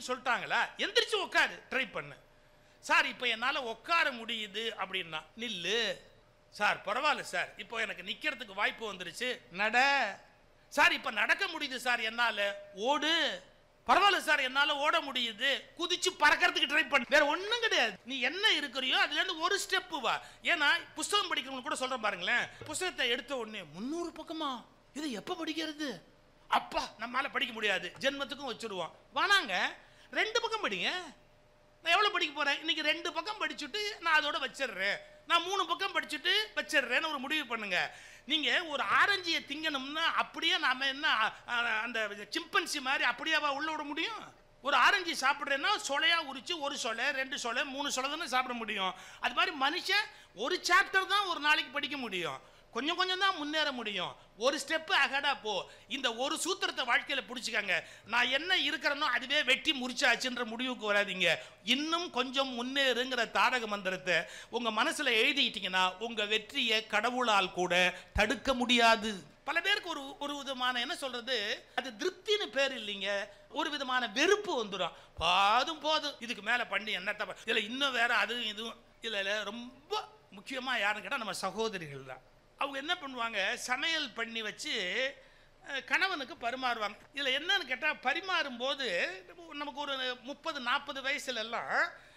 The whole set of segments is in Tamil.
முடியுதுன்னு சொல்லிட்டாங்களா எந்திரிச்சு உட்காரு ட்ரை பண்ணு சார் இப்போ என்னால் உட்கார முடியுது அப்படின்னா நில்லு சார் பரவாயில்ல சார் இப்போ எனக்கு நிற்கிறதுக்கு வாய்ப்பு வந்துருச்சு நட சார் இப்போ நடக்க முடியுது சார் என்னால் ஓடு பரவாயில்ல சார் என்னால் ஓட முடியுது குதிச்சு பறக்கிறதுக்கு ட்ரை பண்ணு வேற ஒன்றும் கிடையாது நீ என்ன இருக்கிறியோ அதுலேருந்து ஒரு ஸ்டெப்பு வா ஏன்னா புஸ்தகம் படிக்கிறவங்க கூட சொல்கிறேன் பாருங்களேன் புஸ்தகத்தை எடுத்த உடனே முந்நூறு பக்கமா இது எப்போ படிக்கிறது அப்பா நம்மளால படிக்க முடியாது ஜென்மத்துக்கும் வச்சுருவோம் வானாங்க ரெண்டு பக்கம் படிங்க நான் எவ்வளோ படிக்க போகிறேன் இன்னைக்கு ரெண்டு பக்கம் படிச்சுட்டு நான் அதோட வச்சிடுறேன் நான் மூணு பக்கம் படிச்சுட்டு வச்சிடுறேன்னு ஒரு முடிவு பண்ணுங்க நீங்கள் ஒரு ஆரஞ்சியை திங்கணும்னா அப்படியே நாம என்ன அ, அ, அந்த சிம்பன்சி மாதிரி அப்படியேவா உள்ள விட முடியும் ஒரு ஆரஞ்சு சாப்பிட்றேன்னா சொலையா உரிச்சு ஒரு சொலை ரெண்டு சொலை மூணு சொலை தானே சாப்பிட முடியும் அது மாதிரி மனுஷன் ஒரு சாப்டர் தான் ஒரு நாளைக்கு படிக்க முடியும் கொஞ்சம் கொஞ்சம் தான் முன்னேற முடியும் ஒரு ஸ்டெப்பு அகடா போ இந்த ஒரு சூத்திரத்தை வாழ்க்கையில பிடிச்சிக்கங்க நான் என்ன இருக்கிறேனோ அதுவே வெட்டி முறிச்சாச்சுன்ற முடிவுக்கு வராதீங்க இன்னும் கொஞ்சம் முன்னேறுங்கிற தாரக மந்திரத்தை உங்க மனசுல எழுதிக்கிட்டீங்கன்னா உங்க வெற்றியை கடவுளால் கூட தடுக்க முடியாது பல பேருக்கு ஒரு ஒரு விதமான என்ன சொல்றது அது திருப்தின்னு பேர் இல்லைங்க ஒரு விதமான வெறுப்பு வந்துடும் பாதும் போதும் இதுக்கு மேல பண்ணி என்னத்த ப- இதுல இன்னும் வேற அதுவும் இதுவும் இல்ல இல்ல ரொம்ப முக்கியமா யாருன்னு கேட்டா நம்ம சகோதரிகள் தான் அவங்க என்ன பண்ணுவாங்க சமையல் பண்ணி வச்சு அஹ், கணவனுக்கு பரிமாறுவாங்க இதில் என்னன்னு கேட்டால் பரிமாறும்போது நமக்கு ஒரு முப்பது நாற்பது வயசுல எல்லாம்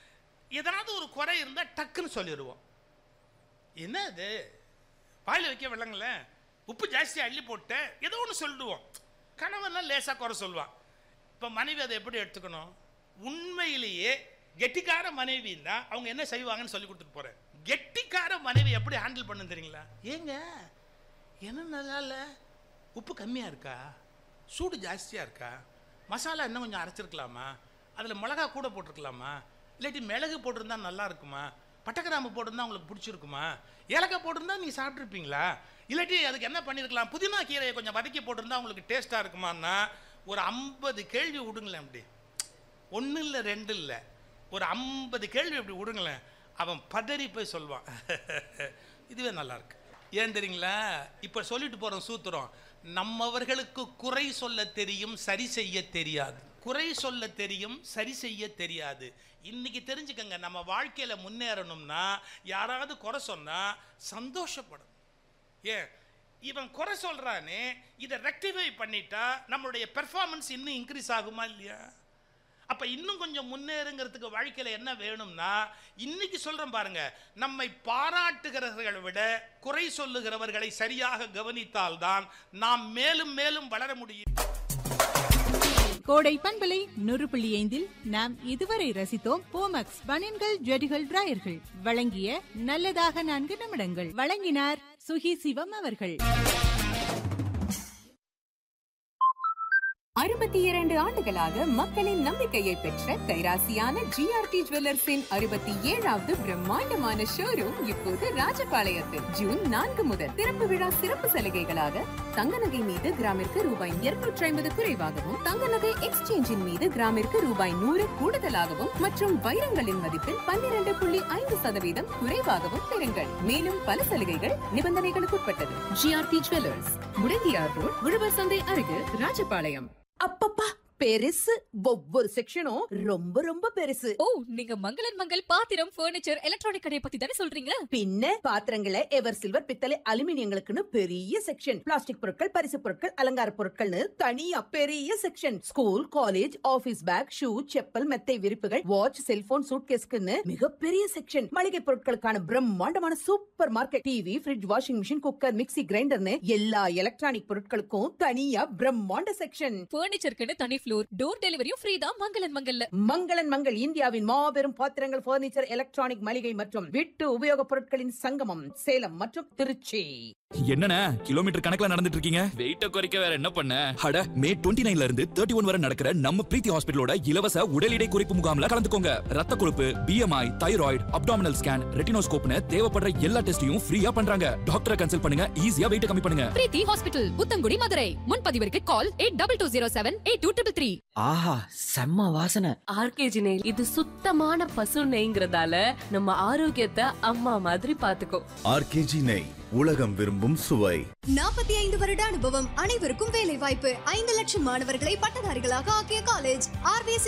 ஏதாவது ஒரு குறை இருந்தால் டக்குன்னு சொல்லிடுவோம் என்ன அது வாயில் வைக்க விளங்களேன் உப்பு ஜாஸ்தி அள்ளி போட்டேன் ஏதோ ஒன்று சொல்லிடுவோம் கணவன்லாம் லேசாக குறை சொல்லுவான் இப்போ மனைவி அதை எப்படி எடுத்துக்கணும் உண்மையிலேயே கெட்டிக்கார மனைவின்னா அவங்க என்ன செய்வாங்கன்னு சொல்லி கொடுத்துட்டு போகிறேன் கெட்டிக்கார மனைவி எப்படி ஹேண்டில் பண்ணு தெரியுங்களா ஏங்க என்ன நல்லா இல்லை உப்பு கம்மியாக இருக்கா சூடு ஜாஸ்தியாக இருக்கா மசாலா இன்னும் கொஞ்சம் அரைச்சிருக்கலாமா அதில் மிளகா கூட போட்டிருக்கலாமா இல்லாட்டி மிளகு போட்டிருந்தா நல்லா இருக்குமா பட்டைக்கிராம்பு போட்டிருந்தா உங்களுக்கு பிடிச்சிருக்குமா ஏலக்காய் போட்டிருந்தா நீங்கள் சாப்பிட்ருப்பீங்களா இல்லாட்டி அதுக்கு என்ன பண்ணியிருக்கலாம் புதினா கீரையை கொஞ்சம் வதக்கி போட்டிருந்தா உங்களுக்கு டேஸ்ட்டாக இருக்குமான்னா ஒரு ஐம்பது கேள்வி விடுங்களேன் அப்படி ஒன்றும் இல்லை ரெண்டு இல்லை ஒரு ஐம்பது கேள்வி அப்படி விடுங்களேன் அவன் பதறி போய் சொல்வான் இதுவே நல்லா இருக்கு ஏன் தெரியுங்களா இப்போ சொல்லிட்டு போகிறோம் சூத்திரம் நம்மவர்களுக்கு குறை சொல்ல தெரியும் சரி செய்ய தெரியாது குறை சொல்ல தெரியும் சரி செய்ய தெரியாது இன்னைக்கு தெரிஞ்சுக்கங்க நம்ம வாழ்க்கையில முன்னேறணும்னா யாராவது குறை சொன்னா சந்தோஷப்படும் ஏன் இவன் குறை சொல்றானே இதை ரெக்டிஃபை பண்ணிட்டா நம்மளுடைய பெர்ஃபார்மன்ஸ் இன்னும் இன்க்ரீஸ் ஆகுமா இல்லையா அப்ப இன்னும் கொஞ்சம் முன்னேறுங்கிறதுக்கு வாழ்க்கையில என்ன வேணும்னா இன்னைக்கு சொல்றேன் பாருங்க நம்மை பாராட்டுகிறவர்களை விட குறை சொல்லுகிறவர்களை சரியாக கவனித்தால்தான் நாம் மேலும் மேலும் வளர முடியும் கோடை பண்பலை நூறு புள்ளி ஐந்தில் நாம் இதுவரை ரசித்தோம் போமக்ஸ் பனியன்கள் ஜெடிகள் டிராயர்கள் வழங்கிய நல்லதாக நான்கு நிமிடங்கள் வழங்கினார் சுகி சிவம் அவர்கள் அறுபத்தி இரண்டு ஆண்டுகளாக மக்களின் நம்பிக்கையை பெற்ற கைராசியான ஜிஆர்டி ஜுவல்லர்ஸின் அறுபத்தி ஏழாவது பிரம்மாண்டமான ஷோரூம் இப்போது ராஜபாளையத்தில் ஜூன் நான்கு முதல் திறப்பு விழா சிறப்பு சலுகைகளாக தங்க நகை மீது கிராமிற்கு ரூபாய் இருநூற்றி ஐம்பது குறைவாகவும் தங்க நகை எக்ஸ்சேஞ்சின் மீது கிராமிற்கு ரூபாய் நூறு கூடுதலாகவும் மற்றும் வைரங்களின் மதிப்பில் பன்னிரண்டு புள்ளி ஐந்து சதவீதம் குறைவாகவும் பெறுங்கள் மேலும் பல சலுகைகள் நிபந்தனைகளுக்குட்பட்டது ஜிஆர்டி ஜுவல்லர்ஸ் முடங்கியார் ரோட் உழவர் சந்தை அருகில் ராஜபாளையம் அப்பப்பா பெருசு ஒவ்வொரு செக்ஷனும் ரொம்ப ரொம்ப பெருசு ஓ நீங்க மங்களன் மங்கள் பாத்திரம் ஃபர்னிச்சர் எலக்ட்ரானிக் கடையை பத்தி தானே சொல்றீங்க பின்ன பாத்திரங்களை எவர் சில்வர் பித்தளை அலுமினியங்களுக்குன்னு பெரிய செக்ஷன் பிளாஸ்டிக் பொருட்கள் பரிசு பொருட்கள் அலங்கார பொருட்கள்னு தனியா பெரிய section school college office bag shoe chappal மெத்தை விரிப்புகள் வாட்ச் செல்போன் சூட்கேஸ்க்குன்னு மிகப்பெரிய செக்ஷன் மளிகை பொருட்களுக்கான பிரம்மாண்டமான super market TV fridge washing machine cooker mixie கிரைண்டர்னு எல்லா எலக்ட்ரானிக் பொருட்களுக்கும் தனியா பிரம்மாண்ட செக்ஷன் ஃபர்னிச்சருக்குன்னு தனி ஃப்ளோர் டோர் டெலிவரியும் ஃப்ரீ தான் மங்களன் மங்கல்ல மங்களன் மங்கள் இந்தியாவின் மாபெரும் பாத்திரங்கள் பர்னிச்சர் எலக்ட்ரானிக் மளிகை மற்றும் வீட்டு உபயோகப் பொருட்களின் சங்கமம் சேலம் மற்றும் திருச்சி என்னண்ணே கிலோமீட்டர் கணக்குல நடந்துட்டு இருக்கீங்க வெயிட்ட குறைக்க வேற என்ன பண்ண அட மே 29 ல இருந்து தேர்ட்டி ஒன் வரை நடக்கிற நம்ம பிரீத்தி ஹாஸ்பிட்டலோட இலவச உடல் எடை குறைப்பு முகாம்ல கலந்துக்கோங்க ரத்த கொழுப்பு பிஎம்ஐ தைராய்டு அப்டாமினல் ஸ்கேன் ரெட்டினோஸ்கோப்னு தேவைப்படுற எல்லா டெஸ்டையும் ஃப்ரீயா பண்றாங்க டாக்டரை கன்சல்ட் பண்ணுங்க ஈஸியா வெயிட் கம்மி பண்ணுங்க பிரீத்தி ஹாஸ்பிட்டல் புத்தங்குடி மதுரை முன்பதிவிற்கு call eight double two zero seven eight two triple three ஆஹா செம்ம வாசனை ஆர்கேஜி நெய் இது சுத்தமான பசு நெய்ங்கிறதால நம்ம ஆரோக்கியத்தை அம்மா மாதிரி பாத்துக்கோ ஆர்கேஜி நெய் உலகம் விரும்பும் சுவை நாற்பத்தி ஐந்து வருட அனுபவம் அனைவருக்கும் வேலை வாய்ப்பு ஐந்து லட்சம் மாணவர்களை பட்டதாரிகளாக ஆக்கிய காலேஜ் ஆர்பிஎஸ்